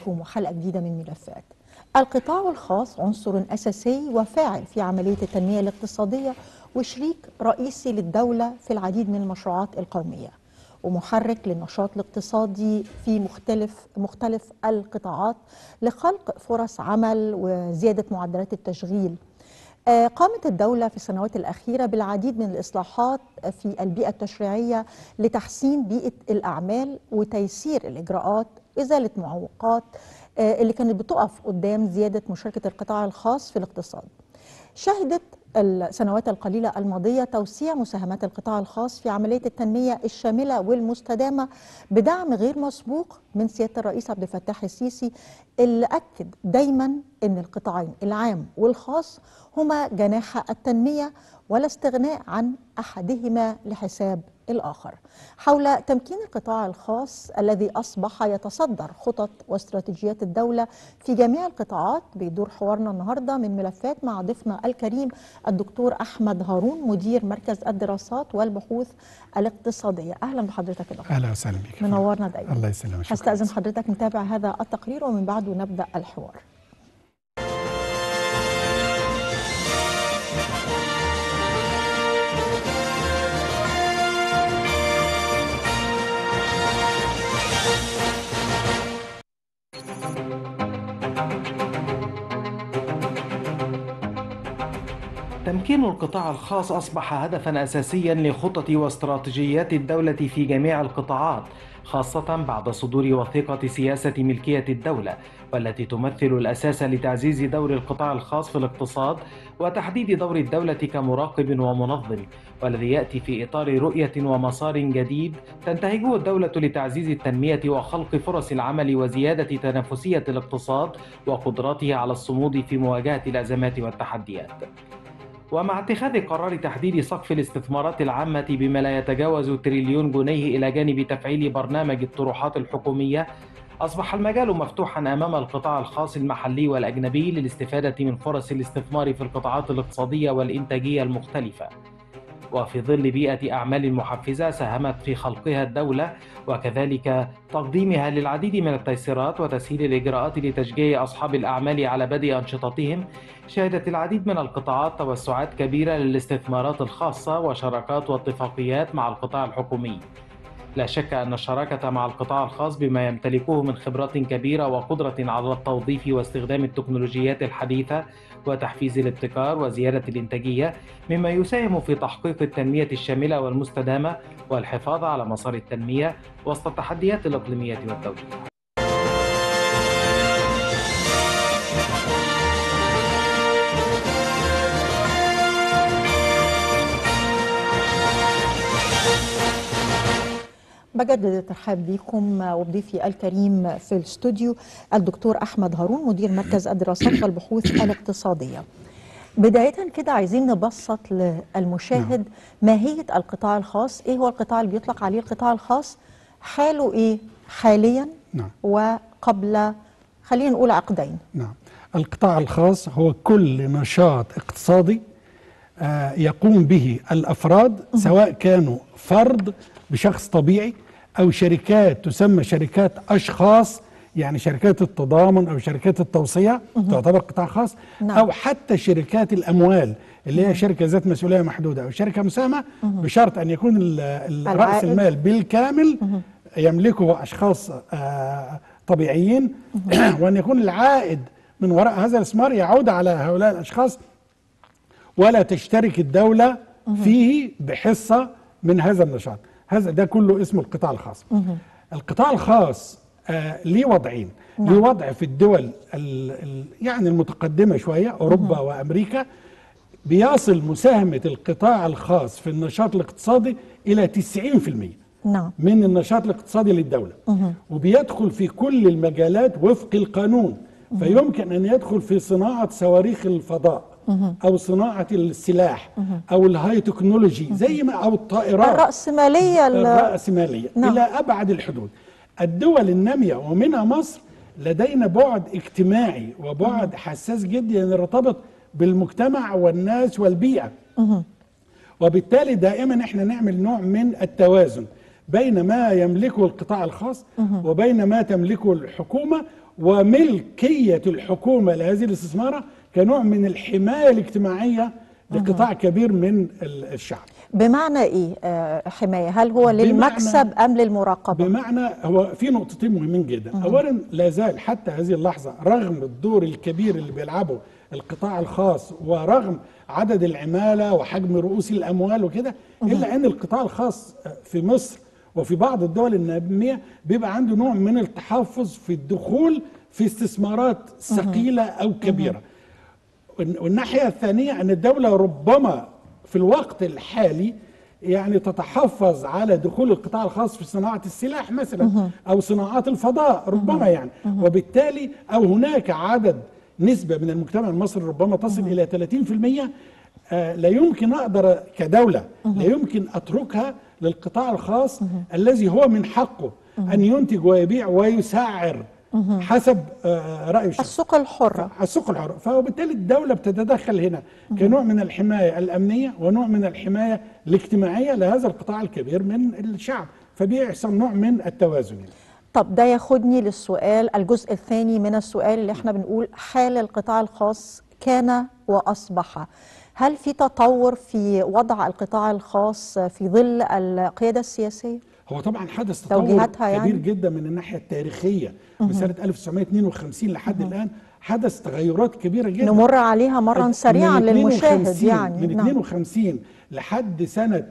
بكم وحلقة جديدة من ملفات القطاع الخاص عنصر أساسي وفاعل في عملية التنمية الاقتصادية وشريك رئيسي للدولة في العديد من المشروعات القومية ومحرك للنشاط الاقتصادي في مختلف مختلف القطاعات لخلق فرص عمل وزيادة معدلات التشغيل آه، قامت الدولة في السنوات الأخيرة بالعديد من الإصلاحات في البيئة التشريعية لتحسين بيئة الأعمال وتيسير الإجراءات إزالة معوقات آه، اللي كانت بتقف قدام زيادة مشاركة القطاع الخاص في الاقتصاد شهدت السنوات القليلة الماضية توسيع مساهمات القطاع الخاص في عملية التنمية الشاملة والمستدامة بدعم غير مسبوق من سيادة الرئيس عبد الفتاح السيسي اللي أكد دايما أن القطاعين العام والخاص هما جناح التنمية ولا استغناء عن أحدهما لحساب الآخر حول تمكين القطاع الخاص الذي أصبح يتصدر خطط واستراتيجيات الدولة في جميع القطاعات بيدور حوارنا النهاردة من ملفات مع ضيفنا الكريم الدكتور أحمد هارون مدير مركز الدراسات والبحوث الاقتصادية أهلا بحضرتك يا دكتور اهلا وسهلا بك منورنا دايما الله يسلمك شكراً. هستأذن حضرتك نتابع هذا التقرير ومن بعده نبدأ الحوار تمكين القطاع الخاص أصبح هدفا أساسيا لخطط واستراتيجيات الدولة في جميع القطاعات خاصة بعد صدور وثيقة سياسة ملكية الدولة والتي تمثل الأساس لتعزيز دور القطاع الخاص في الاقتصاد وتحديد دور الدولة كمراقب ومنظم والذي يأتي في إطار رؤية ومسار جديد تنتهجه الدولة لتعزيز التنمية وخلق فرص العمل وزيادة تنافسية الاقتصاد وقدراته على الصمود في مواجهة الأزمات والتحديات. ومع اتخاذ قرار تحديد سقف الاستثمارات العامة بما لا يتجاوز تريليون جنيه إلى جانب تفعيل برنامج الطروحات الحكومية أصبح المجال مفتوحا أمام القطاع الخاص المحلي والأجنبي للاستفادة من فرص الاستثمار في القطاعات الاقتصادية والإنتاجية المختلفة وفي ظل بيئة أعمال محفزة ساهمت في خلقها الدولة وكذلك تقديمها للعديد من التيسيرات وتسهيل الإجراءات لتشجيع أصحاب الأعمال على بدء أنشطتهم شهدت العديد من القطاعات توسعات كبيرة للاستثمارات الخاصة وشراكات واتفاقيات مع القطاع الحكومي لا شك أن الشراكة مع القطاع الخاص بما يمتلكه من خبرات كبيرة وقدرة على التوظيف واستخدام التكنولوجيات الحديثة وتحفيز الابتكار وزيادة الإنتاجية مما يساهم في تحقيق التنمية الشاملة والمستدامة والحفاظ على مسار التنمية وسط التحديات الإقليمية والدولية. بجدد الترحاب بكم وبضيفي الكريم في الاستوديو الدكتور احمد هارون مدير مركز الدراسات والبحوث الاقتصاديه. بدايه كده عايزين نبسط للمشاهد ماهيه القطاع الخاص، ايه هو القطاع اللي بيطلق عليه القطاع الخاص؟ حاله ايه حاليا نعم وقبل خلينا نقول عقدين. نعم القطاع الخاص هو كل نشاط اقتصادي آه، يقوم به الافراد سواء كانوا فرد بشخص طبيعي او شركات تسمى شركات اشخاص يعني شركات التضامن او شركات التوصيه تعتبر قطاع خاص نعم. او حتى شركات الاموال اللي هي شركه ذات مسؤوليه محدوده او شركه مساهمه بشرط ان يكون ال- ال- راس العائد. المال بالكامل يملكه اشخاص آه، طبيعيين وان يكون العائد من وراء هذا الاستثمار يعود على هؤلاء الاشخاص ولا تشترك الدولة فيه بحصة من هذا النشاط هذا ده كله اسمه القطاع الخاص القطاع الخاص آه ليه وضعين ليه وضع في الدول ال ال يعني المتقدمة شوية أوروبا وأمريكا بيصل مساهمة القطاع الخاص في النشاط الاقتصادي إلى 90% نعم من النشاط الاقتصادي للدولة وبيدخل في كل المجالات وفق القانون فيمكن أن يدخل في صناعة صواريخ الفضاء أو صناعة السلاح أو الهاي تكنولوجي زي ما أو الطائرات الرأسمالية ال- الرأسمالية نعم. إلى أبعد الحدود الدول النامية ومنها مصر لدينا بعد اجتماعي وبعد حساس جدا يرتبط بالمجتمع والناس والبيئة وبالتالي دائما احنا نعمل نوع من التوازن بين ما يملكه القطاع الخاص وبين ما تملكه الحكومه وملكيه الحكومه لهذه الاستثمارات كنوع من الحمايه الاجتماعيه لقطاع كبير من ال- الشعب بمعنى ايه آه، حمايه هل هو بمعنى- للمكسب ام للمراقبه بمعنى هو في نقطتين مهمين جدا اولا لا زال حتى هذه اللحظه رغم الدور الكبير اللي بيلعبه القطاع الخاص ورغم عدد العماله وحجم رؤوس الاموال وكده الا ان القطاع الخاص في مصر وفي بعض الدول الناميه بيبقى عنده نوع من التحفظ في الدخول في استثمارات ثقيله او كبيره والن- والناحية الثانية أن الدولة ربما في الوقت الحالي يعني تتحفظ على دخول القطاع الخاص في صناعة السلاح مثلا أو صناعات الفضاء ربما يعني وبالتالي أو هناك عدد نسبة من المجتمع المصري ربما تصل إلى 30% آه، لا يمكن أقدر كدولة لا يمكن أتركها للقطاع الخاص الذي هو من حقه أن ينتج ويبيع ويسعر حسب آه، رأي الشعب السوق الحره السوق الحر فوبالتالي الدولة بتتدخل هنا كنوع من الحماية الأمنية ونوع من الحماية الاجتماعية لهذا القطاع الكبير من الشعب فبيحصل نوع من التوازن يعني. طب ده ياخدني للسؤال الجزء الثاني من السؤال اللي احنا بنقول حال القطاع الخاص كان واصبح هل في تطور في وضع القطاع الخاص في ظل القياده السياسيه هو طبعا حدث تطور توجيهاتها كبير يعني؟ جدا من الناحية التاريخية من سنة 1952 لحد الآن حدث تغيرات كبيرة جدا نمر عليها مرا سريعا من للمشاهد 52 يعني من نعم. 52 لحد سنة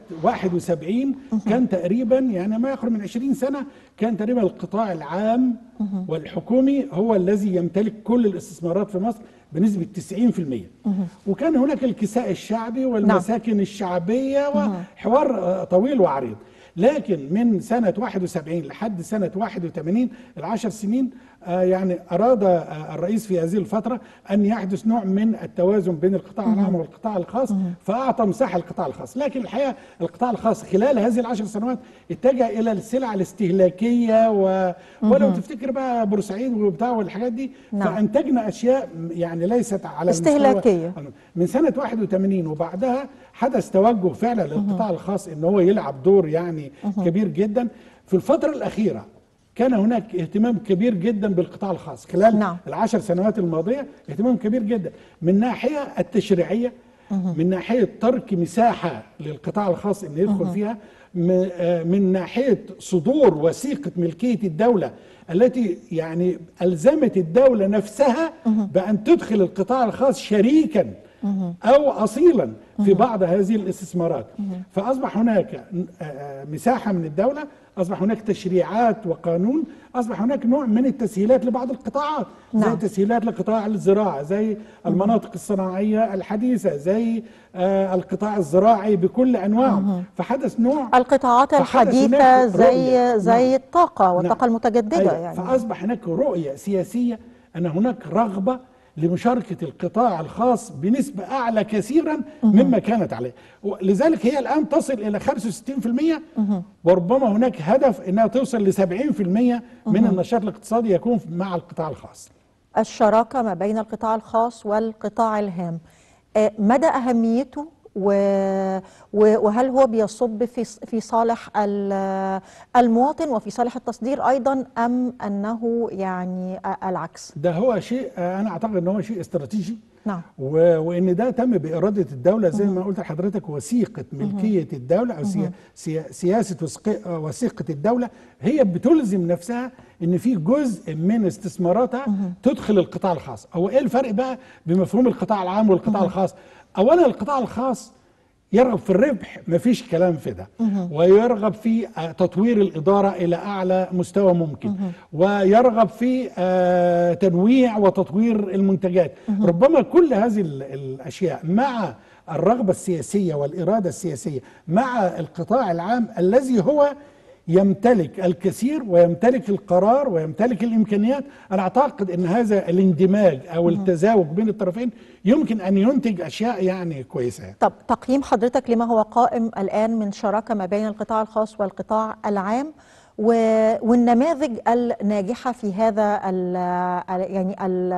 71 كان تقريبا يعني ما يقرب من 20 سنة كان تقريبا القطاع العام والحكومي هو الذي يمتلك كل الاستثمارات في مصر بنسبة 90% وكان هناك الكساء الشعبي والمساكن الشعبية وحوار آه، طويل وعريض لكن من سنة 71 لحد سنة 81 العشر سنين آه، يعني أراد آه، الرئيس في هذه الفترة أن يحدث نوع من التوازن بين القطاع العام والقطاع الخاص فأعطى مساحة للقطاع الخاص لكن الحقيقة القطاع الخاص خلال هذه العشر سنوات اتجه إلى السلع الاستهلاكية و... ولو تفتكر بقى بورسعيد وبتاع والحاجات دي نعم. فأنتجنا أشياء يعني ليست على المستوى- استهلاكية. من سنة 81 وبعدها حدث توجه فعلا للقطاع الخاص ان هو يلعب دور يعني كبير جدا في الفترة الأخيرة كان هناك اهتمام كبير جدا بالقطاع الخاص خلال نعم. العشر سنوات الماضية اهتمام كبير جدا من ناحية التشريعية من ناحية ترك مساحة للقطاع الخاص انه يدخل فيها م- آه، من ناحية صدور وثيقة ملكية الدولة التي يعني ألزمت الدولة نفسها بأن تدخل القطاع الخاص شريكا أو أصيلا في بعض هذه الاستثمارات فأصبح هناك آه، مساحة من الدولة أصبح هناك تشريعات وقانون أصبح هناك نوع من التسهيلات لبعض القطاعات زي نعم. تسهيلات لقطاع الزراعة زي المناطق الصناعية الحديثة زي آه، القطاع الزراعي بكل أنواعه فحدث نوع القطاعات فحدث الحديثة هناك زي رؤية. زي نعم. الطاقة والطاقة نعم. المتجددة أيوة. يعني فأصبح هناك رؤية سياسية أن هناك رغبة لمشاركة القطاع الخاص بنسبة أعلى كثيرا مما كانت عليه لذلك هي الآن تصل إلى 65% وربما هناك هدف أنها توصل ل 70% من النشاط الاقتصادي يكون مع القطاع الخاص الشراكة ما بين القطاع الخاص والقطاع الهام آه، مدى أهميته و... و- وهل هو بيصب في في صالح ال- المواطن وفي صالح التصدير أيضا أم أنه يعني آه، العكس ده هو شيء آه، أنا أعتقد أنه هو شيء استراتيجي نعم و- وان ده تم باراده الدوله زي ما قلت لحضرتك وثيقه ملكيه الدوله او سيا- سيا- سياسه وثق- وثيقه الدوله هي بتلزم نفسها ان في جزء من استثماراتها تدخل القطاع الخاص هو ايه الفرق بقى بمفهوم القطاع العام والقطاع الخاص اولا القطاع الخاص يرغب في الربح مفيش كلام في ده ويرغب في آه، تطوير الإدارة إلى أعلى مستوى ممكن ويرغب في آه، تنويع وتطوير المنتجات ربما كل هذه ال- الأشياء مع الرغبة السياسية والإرادة السياسية مع القطاع العام الذي هو يمتلك الكثير ويمتلك القرار ويمتلك الامكانيات انا اعتقد ان هذا الاندماج او التزاوج بين الطرفين يمكن ان ينتج اشياء يعني كويسه يعني. طب تقييم حضرتك لما هو قائم الآن من شراكة ما بين القطاع الخاص والقطاع العام و... والنماذج الناجحة في هذا ال... ال- يعني ال...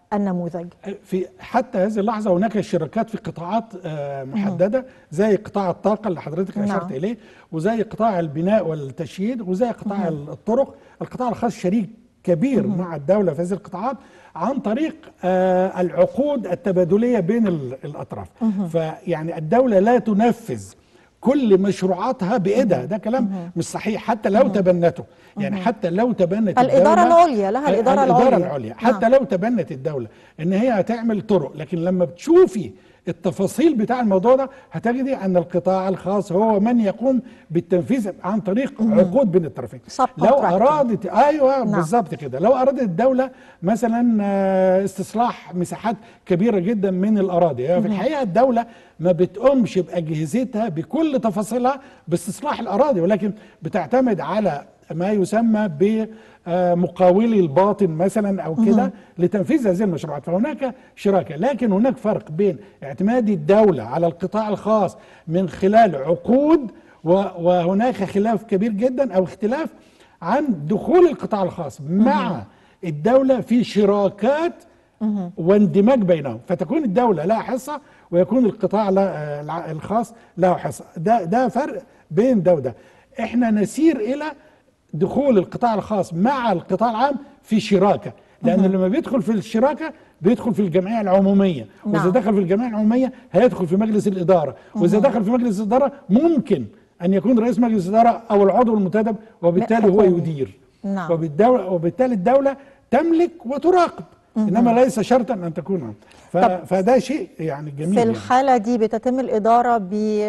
النموذج في حتى هذه اللحظه هناك شركات في قطاعات آه، محدده زي قطاع الطاقه اللي حضرتك نعم. اشرت اليه وزي قطاع البناء والتشييد وزي قطاع الطرق القطاع الخاص شريك كبير مع الدوله في هذه القطاعات عن طريق آه، العقود التبادليه بين ال- الاطراف فيعني الدوله لا تنفذ كل مشروعاتها بايدها ده كلام مش صحيح حتى لو تبنته يعني حتى لو تبنت الإدارة الدولة- العليا، لها الإدارة الإدارة العليا. العليا نعم. حتى لو تبنت الدولة ان هي هتعمل طرق لكن لما بتشوفي التفاصيل بتاع الموضوع ده هتجدي ان القطاع الخاص هو من يقوم بالتنفيذ عن طريق عقود بين الطرفين Subcontracting. لو ارادت ايوه نعم. بالظبط كده لو ارادت الدوله مثلا آه، استصلاح مساحات كبيره جدا من الاراضي هي في الحقيقه الدوله ما بتقومش باجهزتها بكل تفاصيلها باستصلاح الاراضي ولكن بتعتمد على ما يسمى بمقاولي الباطن مثلا او كده لتنفيذ هذه المشروعات فهناك شراكه لكن هناك فرق بين اعتماد الدوله على القطاع الخاص من خلال عقود و- وهناك خلاف كبير جدا او اختلاف عن دخول القطاع الخاص مع الدوله في شراكات واندماج بينهم فتكون الدوله لها حصه ويكون القطاع لا- الع- الخاص له حصه ده ده فرق بين ده وده احنا نسير الى دخول القطاع الخاص مع القطاع العام في شراكه لان لما بيدخل في الشراكه بيدخل في الجمعيه العموميه واذا نعم. دخل في الجمعيه العموميه هيدخل في مجلس الاداره واذا دخل في مجلس الاداره ممكن ان يكون رئيس مجلس الاداره او العضو المنتدب وبالتالي هو حكومي. يدير نعم. وبالدولة وبالتالي الدولة تملك وتراقب انما ليس شرطا ان تكون ف... فده شيء يعني جميل في يعني. الحالة دي بتتم الإدارة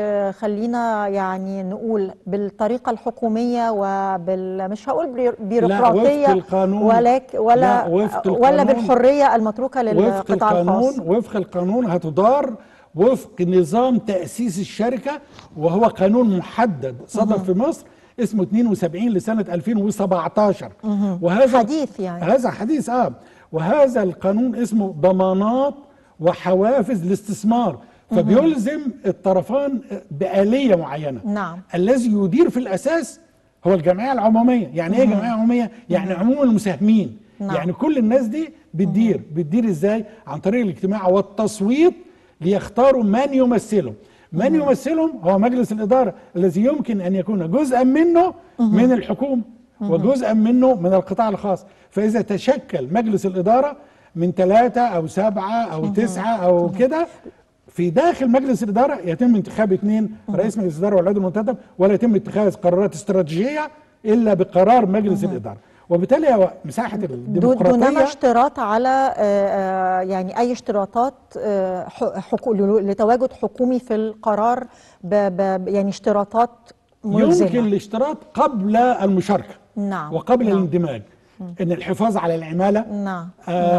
بخلينا يعني نقول بالطريقة الحكومية وبال مش هقول بير- بيروقراطية وفق القانون. ولك ولا لا، وفق ولا القانون. بالحرية المتروكة وفق للقطاع القانون الخاص وفق القانون هتدار وفق نظام تأسيس الشركة وهو قانون محدد صدر في مصر اسمه 72 لسنة 2017 وهذا حديث يعني. هذا حديث اه وهذا القانون اسمه ضمانات وحوافز الاستثمار فبيلزم الطرفان بآلية معينة نعم. الذي يدير في الأساس هو الجمعية العمومية يعني ايه جمعية عمومية يعني عموم المساهمين نعم. يعني كل الناس دي بتدير بتدير ازاي عن طريق الاجتماع والتصويت ليختاروا من يمثلهم من يمثلهم هو مجلس الإدارة الذي يمكن أن يكون جزءا منه من الحكومة وجزءا منه من القطاع الخاص فإذا تشكل مجلس الإدارة من ثلاثة أو سبعة أو تسعة أو كده في داخل مجلس الإدارة يتم انتخاب اثنين رئيس مجلس الإدارة والعضو المنتدب ولا يتم اتخاذ قرارات استراتيجية إلا بقرار مجلس الإدارة وبالتالي هو مساحة دون- الديمقراطية دونما اشتراط على آه، آه، يعني اي اشتراطات آه، ح- حكو- لتواجد حكومي في القرار ب- ب- يعني اشتراطات يمكن ملزمه الاشتراط قبل المشاركة نعم وقبل نعم. الاندماج ان الحفاظ على العمالة نعم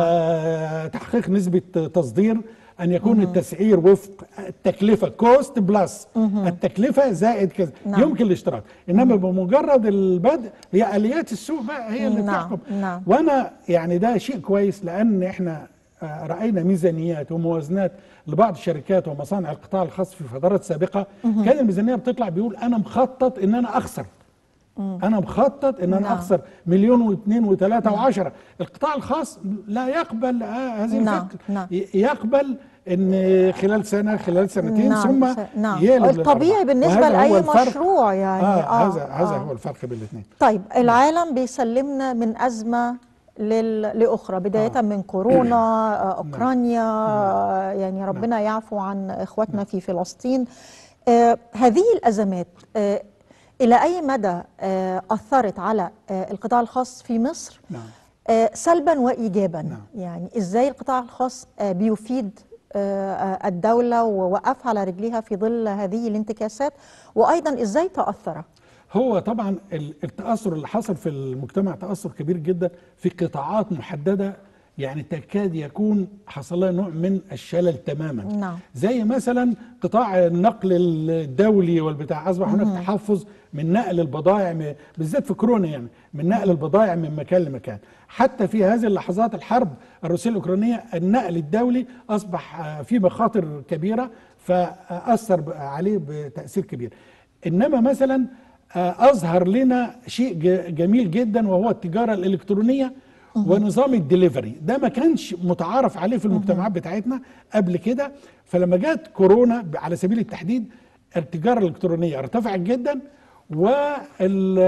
آه تحقيق نسبة تصدير أن يكون التسعير وفق التكلفة كوست بلس التكلفة زائد كذا نعم. يمكن الاشتراط إنما بمجرد البدء هي آليات السوق بقى هي اللي نعم، تحكم نعم. وأنا يعني ده شيء كويس لأن إحنا آه، رأينا ميزانيات وموازنات لبعض الشركات ومصانع القطاع الخاص في فترات سابقة كان الميزانية بتطلع بيقول أنا مخطط إن أنا أخسر انا مخطط ان انا نعم. اخسر مليون واثنين وثلاثة وعشرة القطاع الخاص لا يقبل آه هذه نعم، الفكرة نعم. ي- يقبل ان خلال سنة خلال سنتين نعم، ثم س- نعم. يقلب الطبيعي للأربعة. بالنسبة وهذا هو لأي الفرق. مشروع يعني آه, آه، هذا هذا آه. هو الفرق بين الاثنين طيب العالم بيسلمنا من أزمة لل... لأخرى بداية آه. من كورونا آه، أوكرانيا آه، يعني ربنا يعفو عن إخواتنا في فلسطين آه، هذه الأزمات آه، إلى أي مدى آه، أثرت على آه، القطاع الخاص في مصر نعم آه، سلبا وإيجابا نعم. يعني إزاي القطاع الخاص آه، بيفيد آه، آه، الدولة ووقفها على رجليها في ظل هذه الانتكاسات وأيضا إزاي تأثر هو طبعا ال- التأثر اللي حصل في المجتمع تأثر كبير جدا في قطاعات محددة يعني تكاد يكون حصل لها نوع من الشلل تماما نعم. زي مثلا قطاع النقل الدولي والبتاع اصبح هناك تحفظ من نقل البضائع م- بالذات في كورونا يعني من نقل البضائع من مكان لمكان حتى في هذه اللحظات الحرب الروسيه الاوكرانيه النقل الدولي اصبح آه، فيه مخاطر كبيره فاثر ب- عليه بتاثير كبير انما مثلا آه، اظهر لنا شيء ج- جميل جدا وهو التجاره الالكترونيه ونظام الدليفري ده ما كانش متعارف عليه في المجتمعات بتاعتنا قبل كده فلما جت كورونا ب- على سبيل التحديد التجاره الالكترونيه ارتفعت جدا وال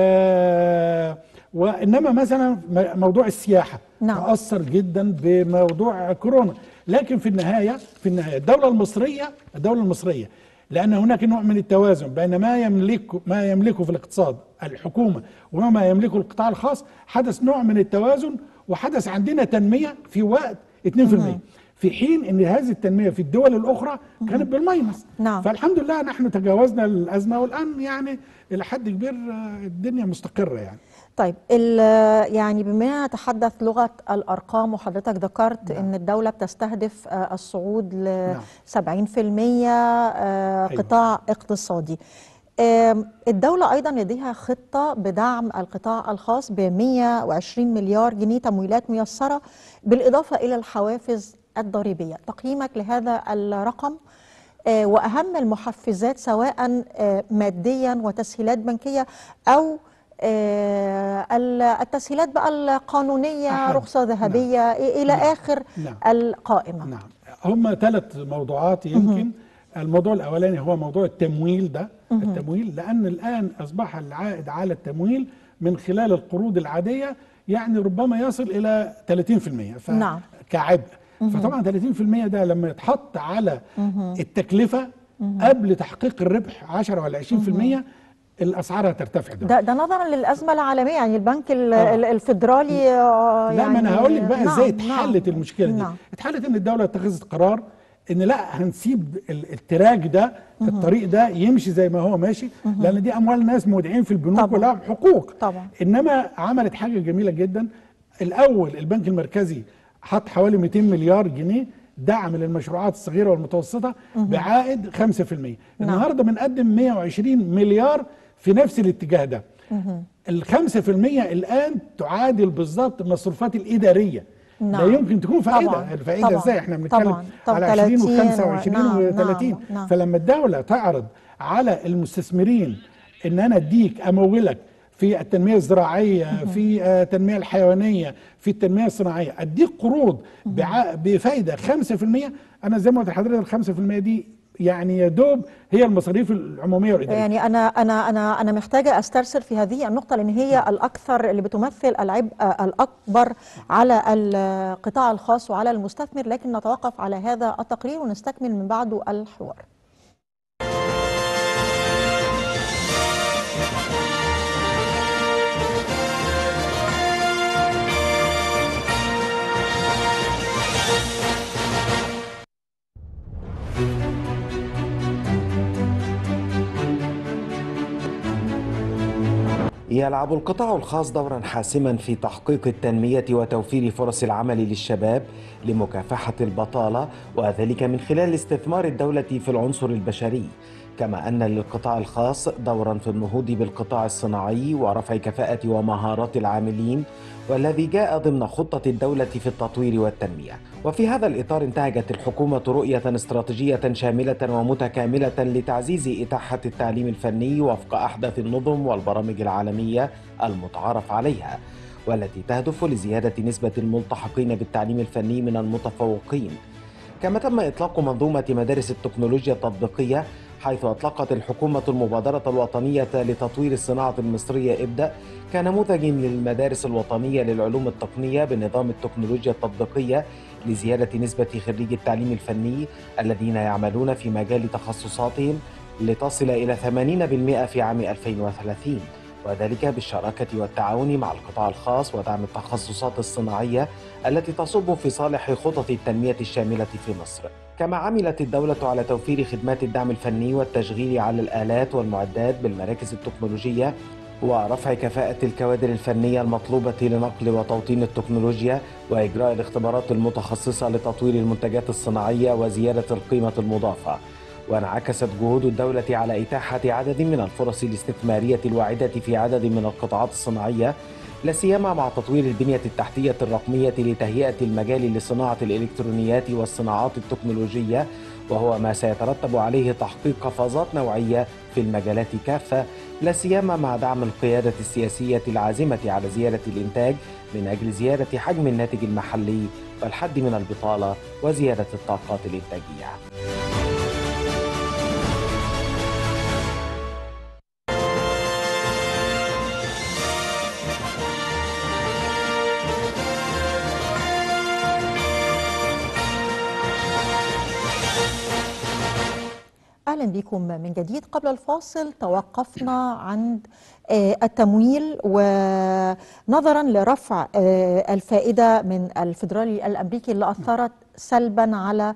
وانما مثلا م- موضوع السياحه نعم. تاثر جدا بموضوع كورونا لكن في النهايه في النهايه الدوله المصريه الدوله المصريه لان هناك نوع من التوازن بين ما يملكه ما يملكه في الاقتصاد الحكومه وما يملكه القطاع الخاص حدث نوع من التوازن وحدث عندنا تنميه في وقت 2% في حين ان هذه التنميه في الدول الاخرى كانت بالماينس نعم. فالحمد لله نحن تجاوزنا الازمه والان يعني الى حد كبير آه، الدنيا مستقره يعني طيب ال- يعني بما نتحدث لغة الأرقام وحضرتك ذكرت نعم. أن الدولة بتستهدف آه، الصعود ل نعم. 70% آه، أيوة. قطاع اقتصادي آم، الدولة أيضا لديها خطة بدعم القطاع الخاص ب 120 مليار جنيه تمويلات ميسرة بالإضافة إلى الحوافز الضريبية تقييمك لهذا الرقم آه، وأهم المحفزات سواء آه، ماديا وتسهيلات بنكية أو آه، ال- التسهيلات بقى القانونية أحد. رخصة ذهبية إلى نعم. آخر نعم. القائمة نعم هم ثلاث موضوعات يمكن الموضوع الاولاني هو موضوع التمويل ده التمويل لان الان اصبح العائد على التمويل من خلال القروض العاديه يعني ربما يصل الى 30% ف نعم. كعبء فطبعا 30% ده لما يتحط على التكلفه قبل تحقيق الربح 10 ولا 20% الاسعار هترتفع ده ده ده نظرا للازمه العالميه يعني البنك ال- آه. ال- الفدرالي آه، لا ما انا يعني هقول لك بقى نعم، ازاي اتحلت نعم، المشكله دي نعم. اتحلت ان الدوله اتخذت قرار ان لا هنسيب ال- التراك ده الطريق ده يمشي زي ما هو ماشي لان دي اموال ناس مودعين في البنوك طبعا. ولهم حقوق طبعا. انما عملت حاجه جميله جدا الاول البنك المركزي حط حوالي 200 مليار جنيه دعم للمشروعات الصغيره والمتوسطه بعائد 5% النهارده بنقدم 120 مليار في نفس الاتجاه ده ال 5% الان تعادل بالظبط المصروفات الاداريه نعم. لا يمكن تكون فائده طبعاً. الفائده طبعاً. ازاي احنا بنتكلم طبعاً. طب على 20 30 و25 نعم، و30 نعم، نعم. فلما الدوله تعرض على المستثمرين ان انا اديك امولك في التنميه الزراعيه في آه، التنميه الحيوانيه في التنميه الصناعيه اديك قروض بع- بفايده 5% انا زي ما قلت لحضرتك ال 5% دي يعني يا دوب هي المصاريف العموميه والاداريه يعني انا انا انا انا محتاجه استرسل في هذه النقطه لان هي الاكثر اللي بتمثل العبء الاكبر على القطاع الخاص وعلى المستثمر لكن نتوقف على هذا التقرير ونستكمل من بعده الحوار يلعب القطاع الخاص دورا حاسما في تحقيق التنمية وتوفير فرص العمل للشباب لمكافحة البطالة وذلك من خلال استثمار الدولة في العنصر البشري كما أن للقطاع الخاص دورا في النهوض بالقطاع الصناعي ورفع كفاءة ومهارات العاملين والذي جاء ضمن خطة الدولة في التطوير والتنمية وفي هذا الإطار انتهجت الحكومة رؤية استراتيجية شاملة ومتكاملة لتعزيز إتاحة التعليم الفني وفق أحدث النظم والبرامج العالمية المتعارف عليها والتي تهدف لزيادة نسبة الملتحقين بالتعليم الفني من المتفوقين كما تم إطلاق منظومة مدارس التكنولوجيا التطبيقية حيث أطلقت الحكومة المبادرة الوطنية لتطوير الصناعة المصرية ابدأ كنموذج للمدارس الوطنية للعلوم التقنية بنظام التكنولوجيا التطبيقية لزيادة نسبة خريجي التعليم الفني الذين يعملون في مجال تخصصاتهم لتصل إلى 80% في عام 2030 وذلك بالشراكة والتعاون مع القطاع الخاص ودعم التخصصات الصناعية التي تصب في صالح خطط التنمية الشاملة في مصر. كما عملت الدولة على توفير خدمات الدعم الفني والتشغيل على الآلات والمعدات بالمراكز التكنولوجية ورفع كفاءة الكوادر الفنية المطلوبة لنقل وتوطين التكنولوجيا وإجراء الاختبارات المتخصصة لتطوير المنتجات الصناعية وزيادة القيمة المضافة. وانعكست جهود الدولة على إتاحة عدد من الفرص الاستثمارية الواعدة في عدد من القطاعات الصناعية لا سيما مع تطوير البنية التحتية الرقمية لتهيئة المجال لصناعة الإلكترونيات والصناعات التكنولوجية وهو ما سيترتب عليه تحقيق قفزات نوعية في المجالات كافة لا سيما مع دعم القيادة السياسية العازمة على زيادة الإنتاج من أجل زيادة حجم الناتج المحلي والحد من البطالة وزيادة الطاقات الإنتاجية. اهلا بكم من جديد قبل الفاصل توقفنا عند آه، التمويل ونظرا لرفع آه، الفائده من الفدرالي الامريكي اللي اثرت سلبا على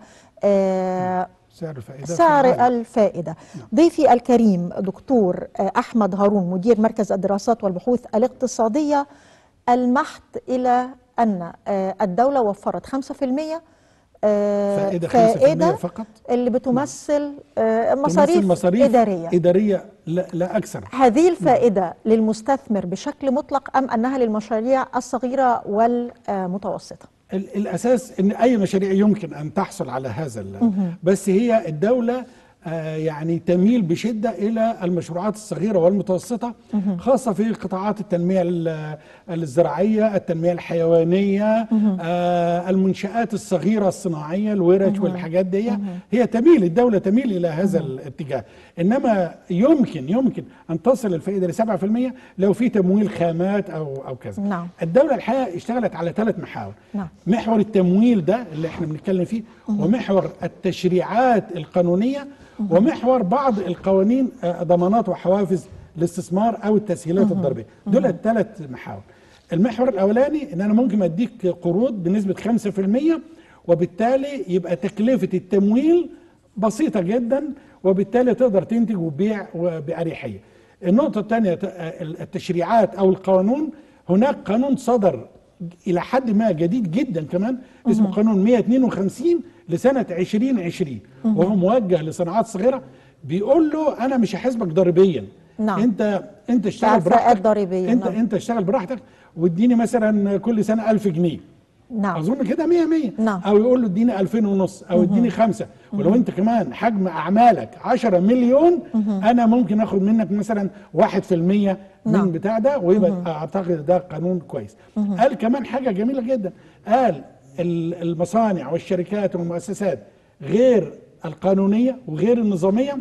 آه، سعر الفائده في سعر العالم. الفائده ضيفي الكريم دكتور آه، احمد هارون مدير مركز الدراسات والبحوث الاقتصاديه المحت الى ان آه، الدوله وفرت 5% آه، فائده 5% فائده فقط اللي بتمثل آه، تمثل مصاريف, مصاريف إدارية اداريه لا, لا اكثر هذه الفائدة للمستثمر بشكل مطلق أم أنها للمشاريع الصغيرة والمتوسطة؟ ال- الاساس ان اي مشاريع يمكن ان تحصل على هذا ال- بس هي الدوله آه، يعني تميل بشده الى المشروعات الصغيره والمتوسطه خاصه في قطاعات التنميه ال- الزراعيه، التنميه الحيوانيه، آه، المنشات الصغيره الصناعيه، الورش والحاجات دي هي تميل الدوله تميل الى هذا الاتجاه، انما يمكن يمكن ان تصل الفائده ل 7% لو في تمويل خامات او او كذا. نعم. الدوله الحقيقه اشتغلت على ثلاث محاور نعم. محور التمويل ده اللي احنا بنتكلم فيه ومحور التشريعات القانونيه ومحور بعض القوانين آه، ضمانات وحوافز الاستثمار او التسهيلات الضريبيه دول الثلاث محاور المحور الاولاني ان انا ممكن اديك قروض بنسبه 5% وبالتالي يبقى تكلفه التمويل بسيطه جدا وبالتالي تقدر تنتج وتبيع باريحيه النقطه الثانيه التشريعات او القانون هناك قانون صدر الى حد ما جديد جدا كمان اسمه قانون 152 لسنه 2020 وهو موجه لصناعات صغيره بيقول له انا مش هحاسبك ضريبيا نعم. انت انت اشتغل إعفاءات براحتك ضريبية، انت نعم. انت اشتغل براحتك واديني مثلا كل سنه 1000 جنيه نعم اظن كده 100 100 نعم. او يقول له اديني 2000 ونص او اديني خمسه ولو انت كمان حجم اعمالك 10 مليون انا ممكن اخد منك مثلا 1% من نعم. بتاع ده ويبقى اعتقد ده قانون كويس قال كمان حاجه جميله جدا قال ال- المصانع والشركات والمؤسسات غير القانونيه وغير النظاميه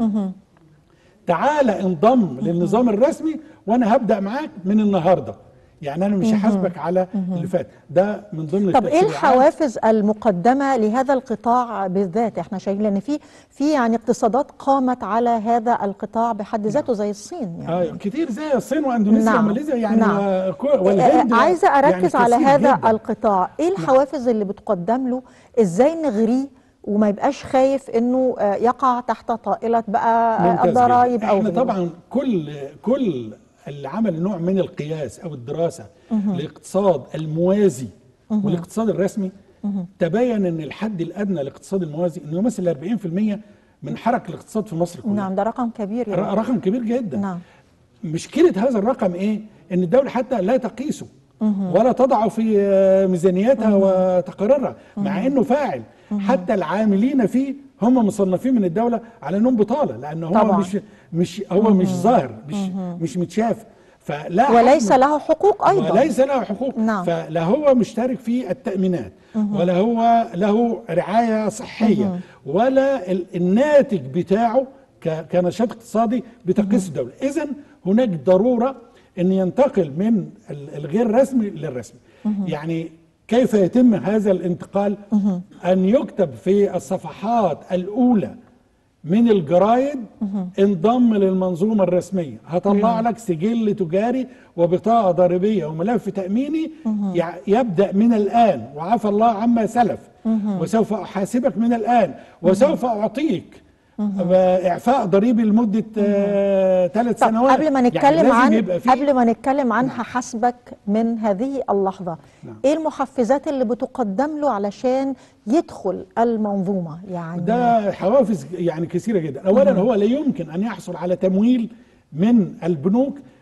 تعالى انضم للنظام الرسمي وانا هبدا معاك من النهارده يعني انا مش هحاسبك على اللي فات ده من ضمن طب ايه التشريعات. الحوافز المقدمه لهذا القطاع بالذات احنا شايفين لان في في يعني اقتصادات قامت على هذا القطاع بحد ذاته زي الصين يعني آه كتير زي الصين واندونيسيا نعم. وماليزيا يعني نعم. وكو- والهند آه، عايزه اركز يعني على كثير هذا جداً. القطاع ايه الحوافز اللي بتقدم له ازاي نغريه وما يبقاش خايف انه آه، يقع تحت طائله بقى آه، ممتاز الضرائب جداً. او احنا غيره. طبعا كل كل اللي عمل نوع من القياس او الدراسه لاقتصاد الموازي والاقتصاد الرسمي تبين ان الحد الادنى للاقتصاد الموازي انه يمثل 40% من حركه الاقتصاد في مصر كلها نعم ده رقم كبير ر- يعني. رقم كبير جدا نعم مشكلة هذا الرقم ايه؟ ان الدولة حتى لا تقيسه ولا تضعه في آه، ميزانيتها وتقاريرها مع انه فاعل حتى العاملين فيه هم مصنفين من الدولة على انهم بطالة لان هو طبعاً. مش مش هو مش ظاهر مش مش متشاف فلا وليس حجم- له حقوق ايضا وليس له حقوق نعم. فلا هو مشترك في التأمينات ولا هو له رعاية صحية ولا ال- الناتج بتاعه ك- كنشاط اقتصادي بتقيس الدولة إذا هناك ضرورة أن ينتقل من ال- الغير رسمي للرسمي يعني كيف يتم هذا الانتقال أن يكتب في الصفحات الأولى من الجرايد انضم للمنظومة الرسمية هطلع لك سجل تجاري وبطاقة ضريبية وملف تأميني يع- يبدأ من الآن وعفى الله عما سلف وسوف أحاسبك من الآن وسوف أعطيك إعفاء ضريبي لمدة ثلاث طب سنوات قبل ما يعني نتكلم لازم عن يبقى فيه قبل ما نتكلم عن هحاسبك من هذه اللحظه نعم. ايه المحفزات اللي بتقدم له علشان يدخل المنظومه يعني ده حوافز يعني كثيره جدا اولا هو لا يمكن ان يحصل على تمويل من البنوك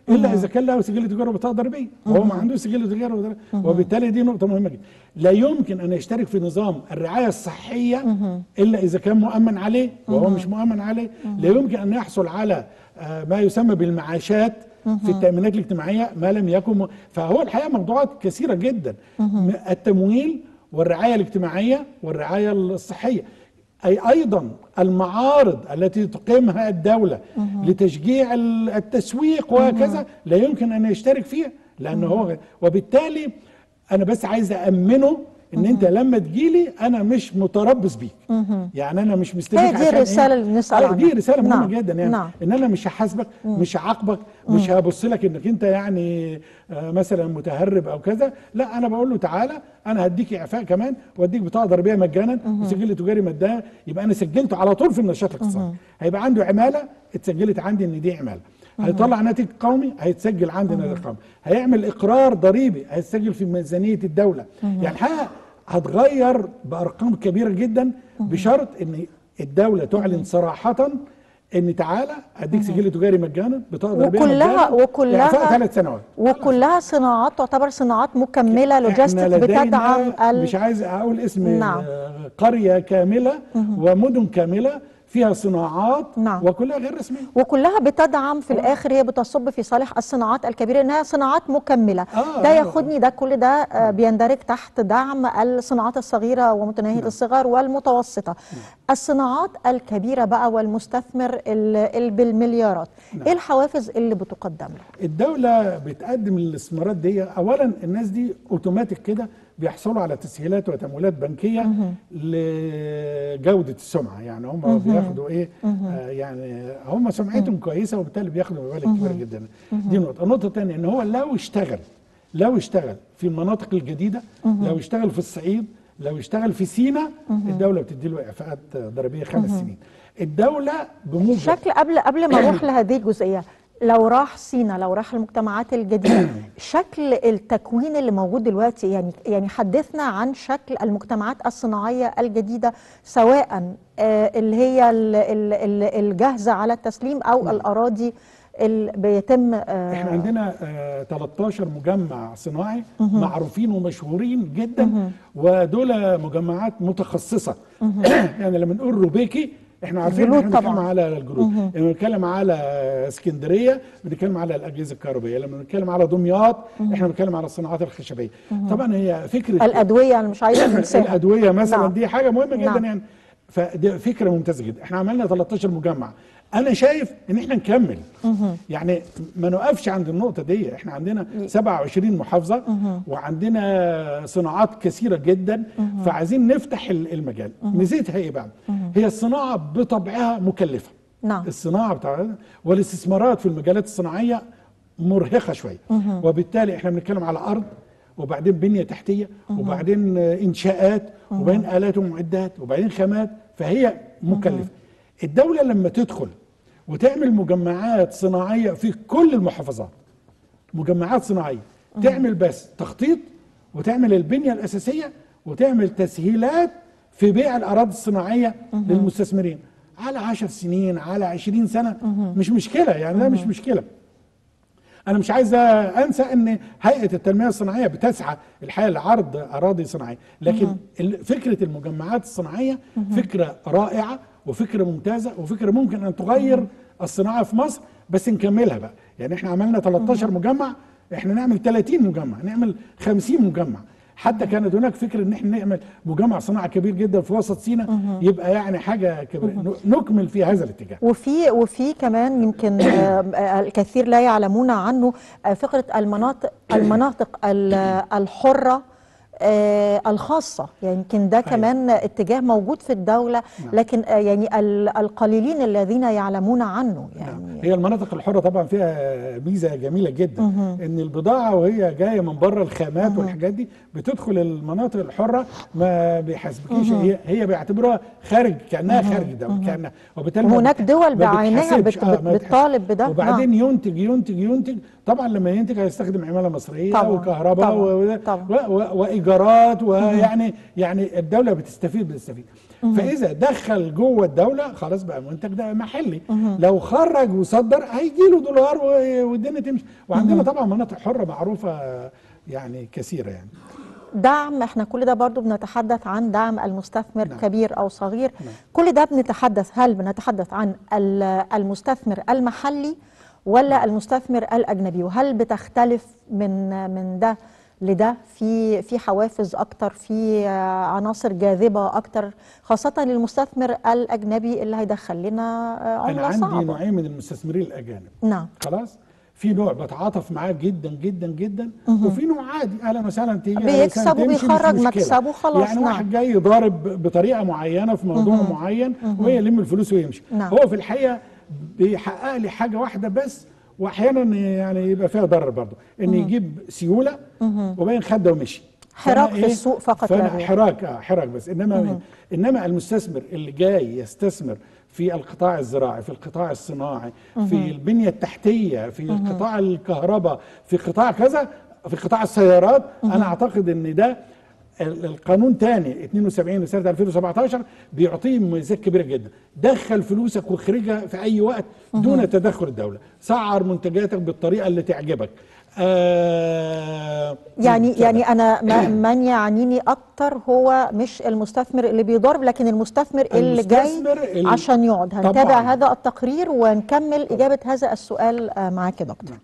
الا اذا كان له سجل تجاره وبطاقه ضريبيه وهو ما عندوش سجل تجاره وبطاقة- وبالتالي دي نقطه مهمه جدا لا يمكن ان يشترك في نظام الرعايه الصحيه الا اذا كان مؤمن عليه وهو مش مؤمن عليه لا يمكن ان يحصل على آه، ما يسمى بالمعاشات في التامينات الاجتماعيه ما لم يكن م... فهو الحقيقه موضوعات كثيره جدا م- التمويل والرعايه الاجتماعيه والرعايه الصحيه اي ايضا المعارض التي تقيمها الدوله لتشجيع ال- التسويق وهكذا لا يمكن ان يشترك فيها لانه هو وبالتالي انا بس عايز امنه ان انت لما تجيلي انا مش متربص بيك يعني انا مش مستنيك هي دي عشان الرسالة إيه؟ اللي بنسأل آه، دي عنها. رساله مهمه نعم. جدا يعني نعم. ان انا مش هحاسبك مش هعاقبك مش هبص لك انك انت يعني آه، مثلا متهرب او كذا لا انا بقول له تعالى انا هديك اعفاء كمان واديك بطاقه ضريبيه مجانا وسجل تجاري مجانا يبقى انا سجلته على طول في النشاط الاقتصادي هيبقى عنده عماله اتسجلت عندي ان دي عماله هيطلع ناتج قومي هيتسجل عندي ناتج قومي هيعمل اقرار ضريبي هيتسجل في ميزانيه الدوله يعني الحقيقه هتغير بارقام كبيره جدا بشرط ان الدوله تعلن صراحه ان تعالى اديك سجل تجاري مجانا بطاقه ضريبيه وكلها مجانا، وكلها إعفاء ثلاث سنوات وكلها صناعات تعتبر صناعات مكمله لوجيستيك إحنا لدينا بتدعم ال... مش عايز اقول اسم نعم. آه، قريه كامله ومدن كامله فيها صناعات نعم. وكلها غير رسميه وكلها بتدعم في الاخر هي بتصب في صالح الصناعات الكبيره انها صناعات مكمله آه، ده آه. ياخدني ده كل ده آه، بيندرج تحت دعم الصناعات الصغيره ومتناهيه الصغر والمتوسطه الصناعات الكبيره بقى والمستثمر ال- ال- بالمليارات ايه الحوافز اللي بتقدم له الدولة بتقدم الاستثمارات دي أولا الناس دي أوتوماتيك كده بيحصلوا على تسهيلات وتمويلات بنكية لجودة السمعة يعني هم بياخدوا إيه آه يعني هم سمعتهم كويسة وبالتالي بياخدوا مبالغ كبيرة جدا دي نقطة النقطة الثانية إن هو لو اشتغل لو اشتغل في المناطق الجديدة لو اشتغل في الصعيد لو اشتغل في سينا الدولة بتدي له إعفاءات ضريبية خمس سنين الدولة بموجب شكل قبل قبل ما اروح لهذه الجزئيه لو راح سينا لو راح المجتمعات الجديده شكل التكوين اللي موجود دلوقتي يعني يعني حدثنا عن شكل المجتمعات الصناعيه الجديده سواء آه، اللي هي ال- ال- ال- الجاهزه على التسليم او الاراضي اللي بيتم آه، احنا عندنا آه 13 مجمع صناعي معروفين ومشهورين جدا ودول مجمعات متخصصه يعني لما نقول روبيكي احنا عارفين جلود احنا بنتكلم طبعاً. على الجلود لما بنتكلم على اسكندريه بنتكلم على الاجهزه الكهربائيه لما بنتكلم على دمياط احنا بنتكلم على الصناعات الخشبيه طبعا هي فكره الادويه انا مش عايزه ننساها الادويه مثلا نعم. دي حاجه مهمه جدا نعم. يعني فدي فكره ممتازه جدا احنا عملنا 13 مجمع انا شايف ان احنا نكمل يعني ما نقفش عند النقطه دي احنا عندنا 27 محافظه وعندنا صناعات كثيره جدا فعايزين نفتح ال- المجال ميزتها ايه بقى هي الصناعه بطبعها مكلفه نعم. الصناعه بتاع والاستثمارات في المجالات الصناعيه مرهقه شويه وبالتالي احنا بنتكلم على ارض وبعدين بنيه تحتيه وبعدين آه، انشاءات وبعدين الات ومعدات وبعدين خامات فهي مكلفه الدوله لما تدخل وتعمل مجمعات صناعيه في كل المحافظات مجمعات صناعيه تعمل بس تخطيط وتعمل البنيه الاساسيه وتعمل تسهيلات في بيع الاراضي الصناعيه للمستثمرين على 10 سنين على 20 سنه مش مشكله يعني ده مش مشكله انا مش عايز انسى ان هيئه التنميه الصناعيه بتسعى الحقيقه لعرض اراضي صناعيه لكن ال- فكره المجمعات الصناعيه فكره رائعه وفكره ممتازه وفكره ممكن ان تغير الصناعه في مصر بس نكملها بقى يعني احنا عملنا 13 مجمع احنا نعمل 30 مجمع نعمل 50 مجمع حتى كانت هناك فكره ان احنا نعمل مجمع صناعه كبير جدا في وسط سينا يبقى يعني حاجه كبيرة. نكمل في هذا الاتجاه وفي وفي كمان يمكن آه، آه، الكثير لا يعلمون عنه آه، فكره المناطق المناطق ال- الحره آه، الخاصة يعني يمكن ده كمان اتجاه موجود في الدولة لكن آه، يعني ال- القليلين الذين يعلمون عنه يعني هي المناطق الحرة طبعا فيها ميزة جميلة جدا ان البضاعة وهي جاية من بره الخامات والحاجات دي بتدخل المناطق الحرة ما بيحاسبكيش هي هي بيعتبروها خارج كأنها خارج الدولة كأنها وبالتالي ما وهناك بت- دول ما بعينها بتحاسبش. بت- آه، بت- ما بتحاسبش. بتطالب بده. وبعدين ينتج ينتج ينتج طبعا لما ينتج هيستخدم عمالة مصرية طبعاً، وكهرباء طبعاً، و- طبعاً. و- و- وايجارات ويعني يعني الدوله بتستفيد بتستفيد فاذا دخل جوه الدوله خلاص بقى المنتج ده محلي لو خرج وصدر هيجي له دولار و- والدنيا تمشي وعندنا طبعا مناطق حره معروفه يعني كثيره يعني دعم احنا كل ده برضو بنتحدث عن دعم المستثمر نعم. كبير او صغير نعم. كل ده بنتحدث هل بنتحدث عن ال- المستثمر المحلي ولا المستثمر الاجنبي وهل بتختلف من من ده لده في في حوافز اكتر في آه، عناصر جاذبه اكتر خاصه للمستثمر الاجنبي اللي هيدخل لنا آه، انا عمله عندي صعبه نوعين من المستثمرين الاجانب نعم خلاص في نوع بتعاطف معاه جدا جدا جدا وفي نوع عادي اهلا وسهلا تيجي أهلاً بيكسب وسهلاً، تمشي، مش وبيخرج مشكلة. مكسبه خلاص، يعني نعم. واحد جاي يضارب بطريقه معينه في موضوع معين وهي يلم الفلوس ويمشي نعم. هو في الحقيقه بيحقق لي حاجه واحده بس واحيانا يعني يبقى فيها ضرر برضه ان يجيب سيوله وبين خده ومشي حراك فأنا في السوق فقط لا فأنا غير. حراك اه حراك بس انما انما المستثمر اللي جاي يستثمر في القطاع الزراعي في القطاع الصناعي في البنيه التحتيه في قطاع الكهرباء في قطاع كذا في قطاع السيارات انا اعتقد ان ده ال- القانون تاني 72 لسنه 2017 بيعطيه مميزات كبيره جدا دخل فلوسك واخرجها في اي وقت دون تدخل الدوله سعر منتجاتك بالطريقه اللي تعجبك آه يعني كده. يعني انا ما- من يعنيني اكتر هو مش المستثمر اللي بيضارب لكن المستثمر اللي جاي المستثمر اللي- عشان يقعد هنتابع طبعاً. هذا التقرير ونكمل اجابه هذا السؤال آه، معاك يا دكتور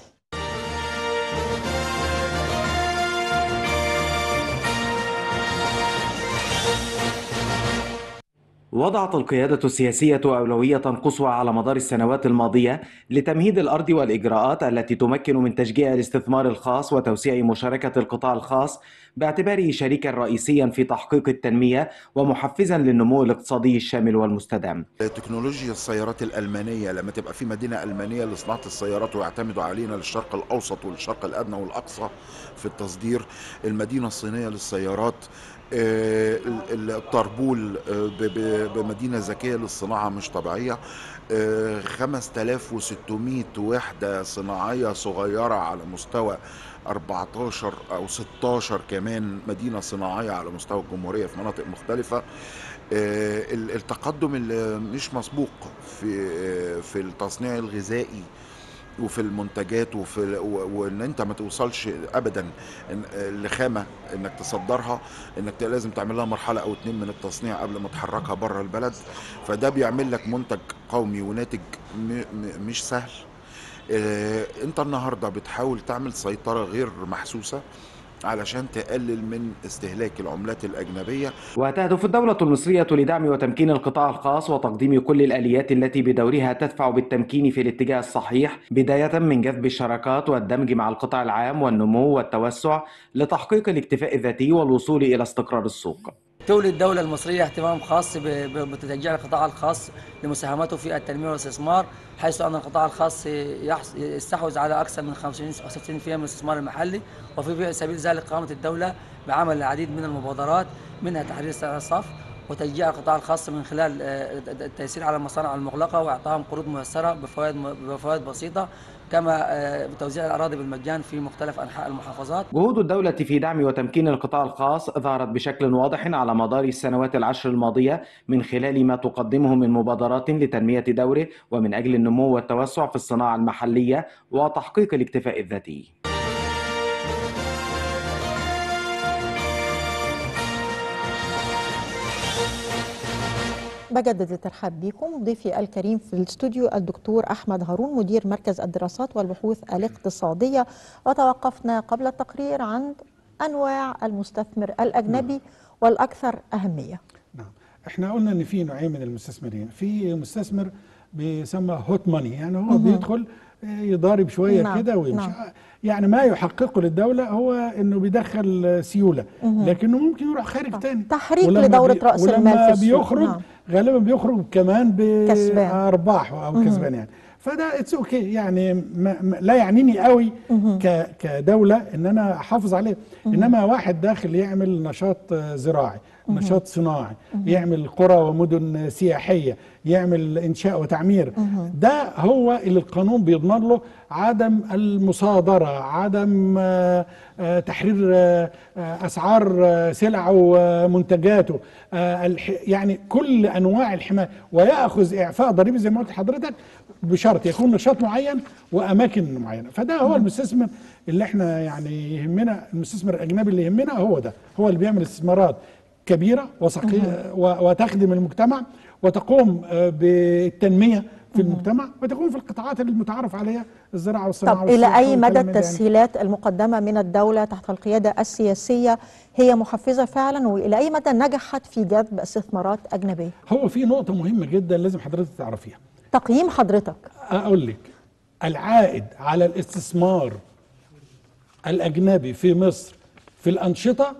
وضعت القيادة السياسية أولوية قصوى على مدار السنوات الماضية لتمهيد الأرض والإجراءات التي تمكن من تشجيع الاستثمار الخاص وتوسيع مشاركة القطاع الخاص باعتباره شريكا رئيسيا في تحقيق التنمية ومحفزا للنمو الاقتصادي الشامل والمستدام. تكنولوجيا السيارات الألمانية لما تبقى في مدينة ألمانية لصناعة السيارات ويعتمدوا علينا للشرق الأوسط والشرق الأدنى والأقصى في التصدير المدينة الصينية للسيارات آه، ال- الطربول آه، ب- ب- بمدينة ذكية للصناعة مش طبيعية آه، 5600 وحدة صناعية صغيرة على مستوى 14 أو 16 كمان مدينة صناعية على مستوى الجمهورية في مناطق مختلفة آه، ال- التقدم اللي مش مسبوق في آه، في التصنيع الغذائي وفي المنتجات وفي و- وان انت ما توصلش ابدا إن- لخامه انك تصدرها انك ت- لازم تعمل لها مرحله او اتنين من التصنيع قبل ما تحركها بره البلد فده بيعمل لك منتج قومي وناتج م- م- مش سهل آه، انت النهارده بتحاول تعمل سيطره غير محسوسه علشان تقلل من استهلاك العملات الاجنبيه وتهدف الدولة المصرية لدعم وتمكين القطاع الخاص وتقديم كل الآليات التي بدورها تدفع بالتمكين في الاتجاه الصحيح بداية من جذب الشراكات والدمج مع القطاع العام والنمو والتوسع لتحقيق الاكتفاء الذاتي والوصول إلى استقرار السوق. تولي الدولة المصرية اهتمام خاص ب- ب- بتشجيع القطاع الخاص لمساهمته في التنمية والاستثمار حيث أن القطاع الخاص يحص- يستحوذ على أكثر من 50 أو 60% من الاستثمار المحلي وفي سبيل ذلك قامت الدولة بعمل العديد من المبادرات منها تحرير سعر الصف وتشجيع القطاع الخاص من خلال آه، التيسير على المصانع المغلقة وإعطائهم قروض ميسرة بفوائد بفوائد بسيطة كما آه، توزيع الأراضي بالمجان في مختلف أنحاء المحافظات جهود الدولة في دعم وتمكين القطاع الخاص ظهرت بشكل واضح على مدار السنوات العشر الماضية من خلال ما تقدمه من مبادرات لتنمية دوره ومن أجل النمو والتوسع في الصناعة المحلية وتحقيق الاكتفاء الذاتي. بجدد الترحاب بكم ضيفي الكريم في الاستوديو الدكتور احمد هارون مدير مركز الدراسات والبحوث الاقتصاديه وتوقفنا قبل التقرير عند انواع المستثمر الاجنبي والاكثر اهميه نعم احنا قلنا ان في نوعين من المستثمرين في مستثمر بيسمى هوت ماني يعني هو بيدخل آه، يضارب شويه نعم، كده ويمشي نعم. يعني ما يحققه للدوله هو انه بيدخل آه، سيوله لكنه ممكن يروح خارج تاني تحريك ولما لدورة بي- رأس المال ولما في السوق، بيخرج نعم. غالبا بيخرج كمان كسبان. بارباح او كسبان يعني فده اتس اوكي يعني ما ما لا يعنيني قوي ك كدوله ان انا احافظ عليه انما واحد داخل يعمل نشاط آه، زراعي نشاط صناعي يعمل قرى ومدن سياحيه يعمل انشاء وتعمير ده هو اللي القانون بيضمن له عدم المصادره عدم آه، آه، تحرير آه، آه، اسعار آه، سلعه ومنتجاته آه، الح- يعني كل انواع الحمايه وياخذ اعفاء ضريبي زي ما قلت لحضرتك بشرط يكون نشاط معين واماكن معينه فده هو المستثمر اللي احنا يعني يهمنا المستثمر الاجنبي اللي يهمنا هو ده هو اللي بيعمل استثمارات كبيره وثقيله و- وتخدم المجتمع وتقوم آه، بالتنميه في المجتمع وتكون في القطاعات المتعارف عليها الزراعه والصناعه طب إلى والسياحة أي مدى والكلام ده يعني. التسهيلات المقدمة من الدولة تحت القيادة السياسية هي محفزة فعلا وإلى أي مدى نجحت في جذب استثمارات أجنبية هو في نقطه مهمه جدا لازم حضرتك تعرفيها تقييم حضرتك اقول لك العائد على الاستثمار الاجنبي في مصر في الانشطه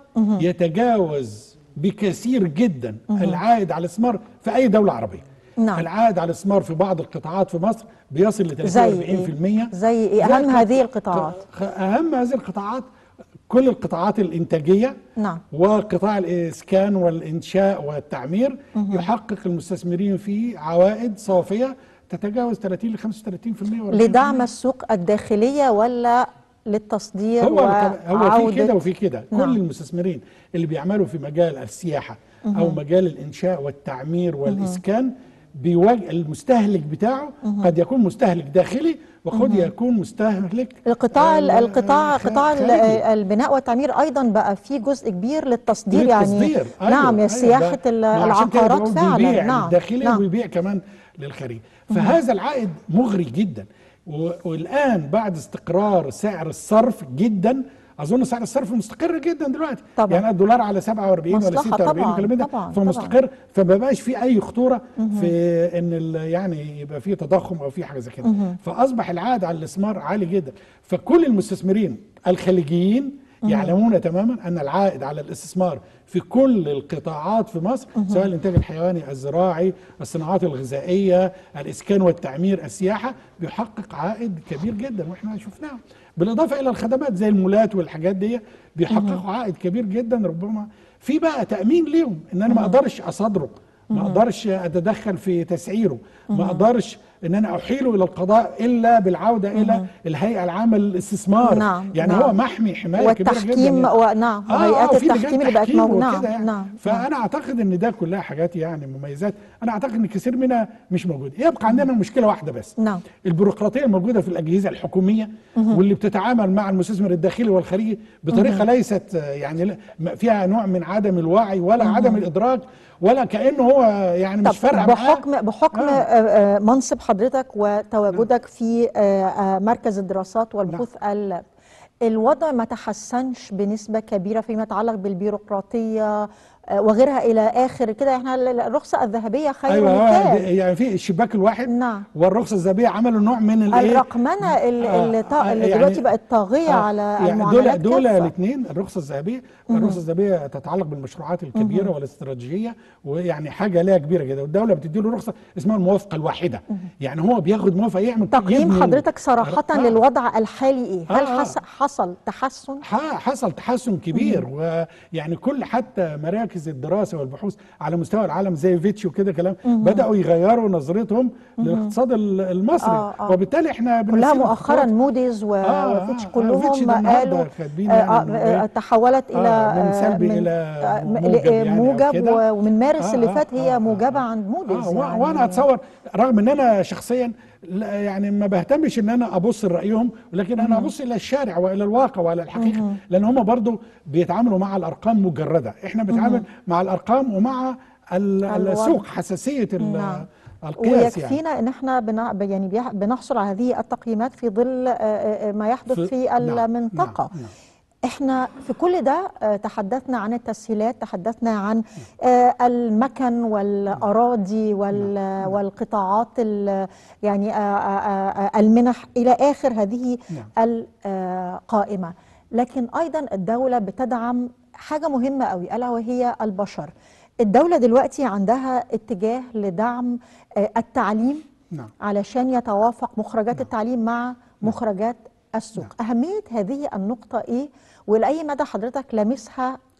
يتجاوز بكثير جدا العائد على الاستثمار في اي دوله عربيه نعم. العائد على الاستثمار في بعض القطاعات في مصر بيصل ل 30 زي 40% إيه؟ زي إيه؟ أهم زي هذه القطاعات. ق- اهم هذه القطاعات كل القطاعات الانتاجيه نعم. وقطاع الاسكان والانشاء والتعمير يحقق المستثمرين فيه عوائد صافيه تتجاوز 30 ل 35% و40%. لدعم السوق الداخلية ولا للتصدير هو هو في كده وعودة وفي كده نعم. كل المستثمرين اللي بيعملوا في مجال السياحه او مجال الانشاء والتعمير والاسكان بيواجه المستهلك بتاعه قد يكون مستهلك داخلي وقد يكون مستهلك القطاع آه، القطاع خ- قطاع ال- خارجي. البناء والتعمير ايضا بقى فيه جزء كبير للتصدير يعني للتصدير. أيوة، نعم أيوة، سياحه ده- ال- ما عشان كده العقارات بيقول بيبيع فعلا نعم للداخلي نعم ويبيع كمان للخارجي فهذا العائد مغري جدا و- والان بعد استقرار سعر الصرف جدا اظن سعر الصرف مستقر جدا دلوقتي طبعا. يعني الدولار على 47 ولا مصلحة 46 طبعا، والكلام ده طبعا، فمستقر فما بقاش في اي خطوره في ان ال- يعني يبقى في تضخم او في حاجه زي كده فاصبح العائد على الاستثمار عالي جدا فكل المستثمرين الخليجيين يعلمون تماما ان العائد على الاستثمار في كل القطاعات في مصر سواء الانتاج الحيواني الزراعي الصناعات الغذائيه الاسكان والتعمير السياحه بيحقق عائد كبير جدا واحنا شفناه بالاضافه الى الخدمات زي المولات والحاجات دي بيحققوا عائد كبير جدا ربما في بقى تامين ليهم ان انا ما اقدرش اصادره ما اقدرش اتدخل في تسعيره ما اقدرش ان انا احيله الى القضاء الا بالعوده الى الهيئه العامه للاستثمار نعم، يعني نعم. هو محمي حمايه كبيره جدا والتحكيم يعني. ونعم آه، وهيئات آه، في لجان التحكيم اللي بقت تحكيم موجوده وكده نعم يعني. نعم فانا اعتقد ان ده كلها حاجات يعني مميزات انا اعتقد ان كثير منها مش موجوده يبقى عندنا مشكله واحده بس نعم. البيروقراطيه الموجوده في الاجهزه الحكوميه واللي بتتعامل مع المستثمر الداخلي والخارجي بطريقه ليست آه، يعني لا- ما فيها نوع من عدم الوعي ولا عدم الادراك ولا كانه هو يعني مش فارقه طب معاه. بحكم بحكم آه. آه. آه منصب حضرتك وتواجدك في آه آه مركز الدراسات والبحوث ال- الوضع ما تحسنش بنسبة كبيرة فيما يتعلق بالبيروقراطية آه وغيرها إلى آخر كده احنا ال- الرخصة الذهبية خير ايوه هو مثال يعني في الشباك الواحد نعم. والرخصه الذهبيه عملوا نوع من الايه الرقمنة اللي, آه، اللي, طا- آه، اللي يعني- دلوقتي بقت طاغية آه، على يعني المعاملات دول دول كافة. الاثنين الرخصه الذهبيه الرخصه الذهبيه تتعلق بالمشروعات الكبيره والاستراتيجيه ويعني حاجه ليها كبيره جدا والدوله بتدي له رخصه اسمها الموافقه الواحده يعني هو بياخد موافقه يعمل تقييم يبني- حضرتك صراحة آه. للوضع الحالي إيه؟ هل آه، آه. حص- حصل تحسن؟ ح- حصل تحسن كبير ويعني كل حتى مراكز الدراسه والبحوث على مستوى العالم زي فيتش وكده كلام بداوا يغيروا نظرتهم للاقتصاد ال- المصري آه، آه. وبالتالي احنا كلها بنسير مؤخرا خطوات. موديز و- آه، وفيتش آه، آه، فيتش كلهم ده النهاردة قالوا كاتبين آه، يعني آه، إيه؟ تحولت الى آه، من سلبي من- إلى آه، م- موجب يعني أو موجب كده. و- ومن مارس آه، اللي آه، فات هي آه، موجبه آه. عند موديز آه و- يعني وانا اتصور رغم ان انا شخصيا لا يعني ما بهتمش ان انا ابص لرايهم ولكن انا ابص الى الشارع والى الواقع والى الحقيقه لان هم برضو بيتعاملوا مع الارقام مجرده احنا بنتعامل مع الارقام ومع ال- الوضع. السوق حساسيه ال- نعم. القياس يعني ويكفينا ان احنا بنا يعني بيح- بنحصل على هذه التقييمات في ظل آه، آه، ما يحدث في- في نعم، المنطقه نعم، نعم. احنا في كل ده آه، تحدثنا عن التسهيلات تحدثنا عن آه، المكن والاراضي وال- والقطاعات ال- يعني آه، آه، آه، المنح الى اخر هذه نعم. القائمه لكن ايضا الدوله بتدعم حاجه مهمه قوي الا وهي البشر الدوله دلوقتي عندها اتجاه لدعم آه، التعليم نعم. علشان يتوافق مخرجات التعليم مع مخرجات السوق أهمية هذه النقطة إيه ولأي مدى حضرتك لامسها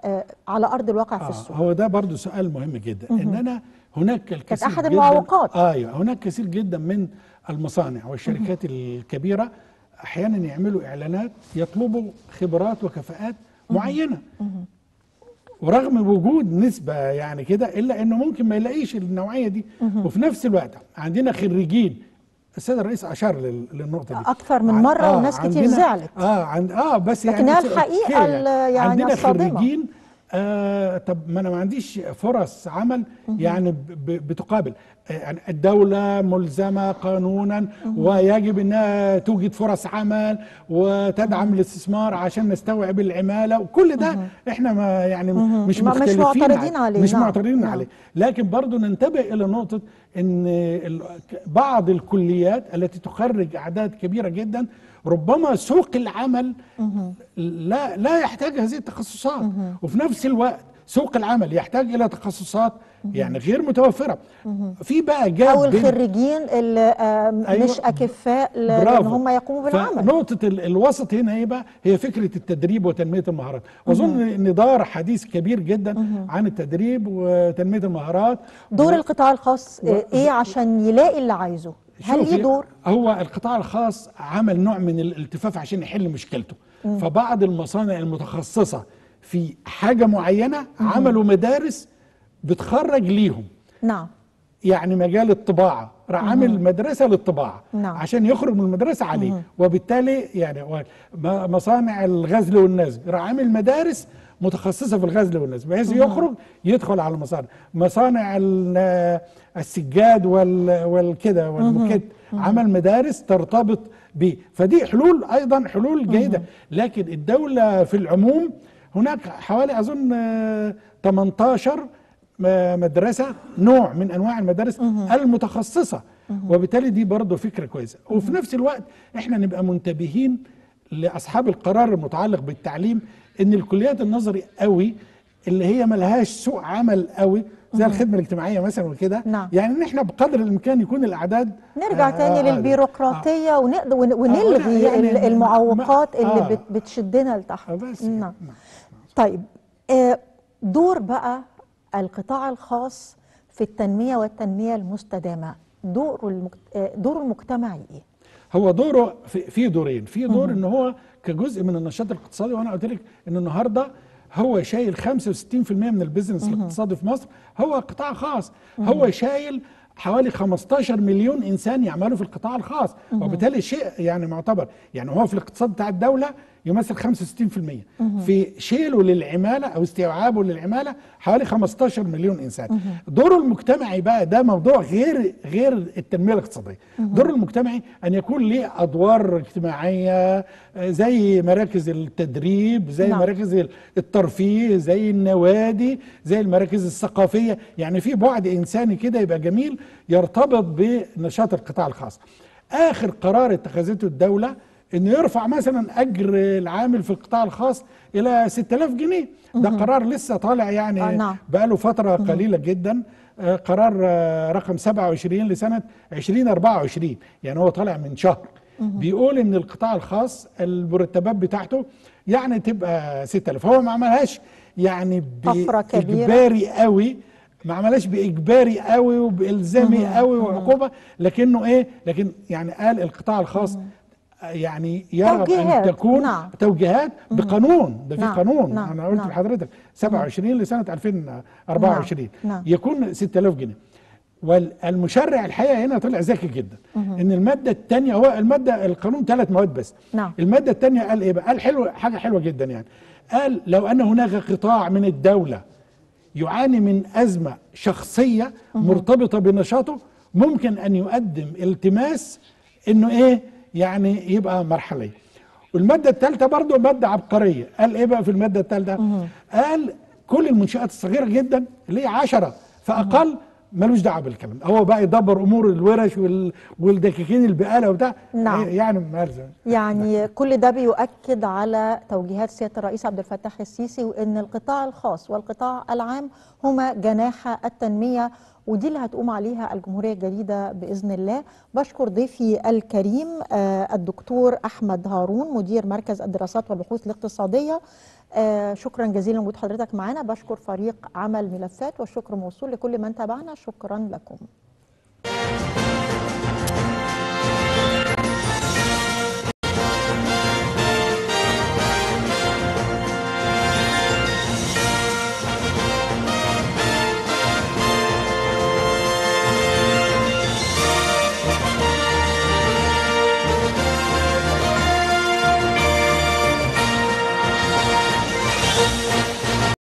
آه، على ارض الواقع في آه السوق هو ده برضو سؤال مهم جدا ان انا هناك الكثير أحد جداً- المعوقات. ايوه هناك كثير جدا من المصانع والشركات الكبيره احيانا يعملوا اعلانات يطلبوا خبرات وكفاءات معينه ورغم وجود نسبة يعني كده إلا إنه ممكن ما يلاقيش النوعية دي وفي نفس الوقت عندنا خريجين السيد الرئيس أشار لل- للنقطة دي أكثر من عن- مرة وناس كتير عندنا- زعلت. اه عند اه بس لكنها يعني الحقيقة أوكي ال- يعني عندنا الصادمة. خريجين آه طب ما انا ما عنديش فرص عمل يعني ب- ب- بتقابل آه، يعني الدولة ملزمة قانونا ويجب انها توجد فرص عمل وتدعم الاستثمار عشان نستوعب العمالة وكل ده احنا ما يعني مش ما- مش مختلفين معترضين ع- عليه، مش نعم، معترضين نعم. عليه لكن برضو ننتبه الى نقطة ان ال- بعض الكليات التي تخرج اعداد كبيرة جدا ربما سوق العمل لا لا يحتاج هذه التخصصات وفي نفس الوقت سوق العمل يحتاج الى تخصصات يعني غير متوفره في بقى جاب او بين- الخريجين اللي آه، أيوة. مش اكفاء ل- لان برافو. هم يقوموا بالعمل فنقطة ال- الوسط هنا ايه بقى؟ هي فكرة التدريب وتنمية المهارات، واظن ان دار حديث كبير جدا عن التدريب وتنمية المهارات دور القطاع الخاص آه، ايه عشان يلاقي اللي عايزه هل شوفي، ليه دور هو القطاع الخاص عمل نوع من الالتفاف عشان يحل مشكلته فبعض المصانع المتخصصة في حاجة معينة عملوا مدارس بتخرج ليهم نعم يعني مجال الطباعة راح عامل مدرسة للطباعة نعم. عشان يخرج من المدرسة عليه وبالتالي يعني و- م- مصانع الغزل والنسج راح عامل مدارس متخصصة في الغزل والنسج بحيث يخرج يدخل على المصانع مصانع ال- السجاد وال- والكده والموكيت عمل مدارس ترتبط به فدي حلول أيضا حلول جيدة لكن الدولة في العموم هناك حوالي أظن آه، 18 م- مدرسة نوع من أنواع المدارس المتخصصة وبالتالي دي برضه فكرة كويسة وفي نفس الوقت احنا نبقى منتبهين لأصحاب القرار المتعلق بالتعليم إن الكليات النظري قوي اللي هي ملهاش سوق عمل قوي زي الخدمة الاجتماعية مثلا وكده نعم. يعني ان احنا بقدر الامكان يكون الاعداد نرجع آه، تاني آه، للبيروقراطية ونقدر ون- ونلغي يعني ال- المعوقات ما- اللي آه. بت- بتشدنا لتحت آه، بس نعم نعم. طيب آه، دور بقى القطاع الخاص في التنمية والتنمية المستدامة دور المجت... آه، دوره المجتمعي ايه؟ هو دوره في, في دورين في دور ان هو كجزء من النشاط الاقتصادي وانا قلت لك ان النهارده هو شايل 65% من البيزنس الاقتصادي في مصر هو قطاع خاص هو شايل حوالي 15 مليون انسان يعملوا في القطاع الخاص وبالتالي شيء يعني معتبر يعني هو في الاقتصاد بتاع الدوله يمثل 65% في شيله للعماله او استيعابه للعماله حوالي 15 مليون انسان دوره المجتمعي بقى ده موضوع غير غير التنميه الاقتصاديه دوره المجتمعي ان يكون ليه ادوار اجتماعيه آه، زي مراكز التدريب زي نعم. مراكز الترفيه زي النوادي زي المراكز الثقافيه يعني في بعد انساني كده يبقى جميل يرتبط بنشاط القطاع الخاص اخر قرار اتخذته الدوله انه يرفع مثلا اجر العامل في القطاع الخاص الى 6000 جنيه ده قرار لسه طالع يعني آه، نعم. بقاله فتره قليله جدا آه، قرار آه، رقم 27 لسنه 2024 يعني هو طالع من شهر بيقول ان القطاع الخاص المرتبات بتاعته يعني تبقى 6000 هو ما عملهاش يعني طفرة كبيرة. باجباري قوي ما عملهاش باجباري قوي وبالزامي قوي وعقوبه لكنه ايه لكن يعني قال القطاع الخاص يعني يرغب توجيهات، ان تكون نعم. توجيهات بقانون ده في نعم، قانون نعم، انا قلت نعم. لحضرتك 27 لسنه 2024 نعم، نعم. يكون 6000 جنيه والمشرع الحقيقه هنا طلع ذكي جدا ان الماده الثانيه هو الماده القانون ثلاث مواد بس نعم. الماده الثانيه قال ايه بقى قال حلو حاجه حلوه جدا يعني قال لو ان هناك قطاع من الدوله يعاني من ازمه شخصيه مرتبطه بنشاطه ممكن ان يقدم التماس انه ايه يعني يبقى مرحليه والماده الثالثه برضه ماده عبقريه قال ايه بقى في الماده الثالثه قال كل المنشات الصغيره جدا اللي هي 10 فاقل ملوش دعوه بالكلام ده. هو بقى يدبر امور الورش وال... والدكاكين البقاله وبتاع نعم. يعني مالزم يعني كل ده بيؤكد على توجيهات سياده الرئيس عبد الفتاح السيسي وان القطاع الخاص والقطاع العام هما جناح التنميه ودي اللي هتقوم عليها الجمهورية الجديدة بإذن الله بشكر ضيفي الكريم آه، الدكتور أحمد هارون مدير مركز الدراسات والبحوث الاقتصادية آه، شكرا جزيلا لوجود حضرتك معنا بشكر فريق عمل ملفات والشكر موصول لكل من تابعنا شكرا لكم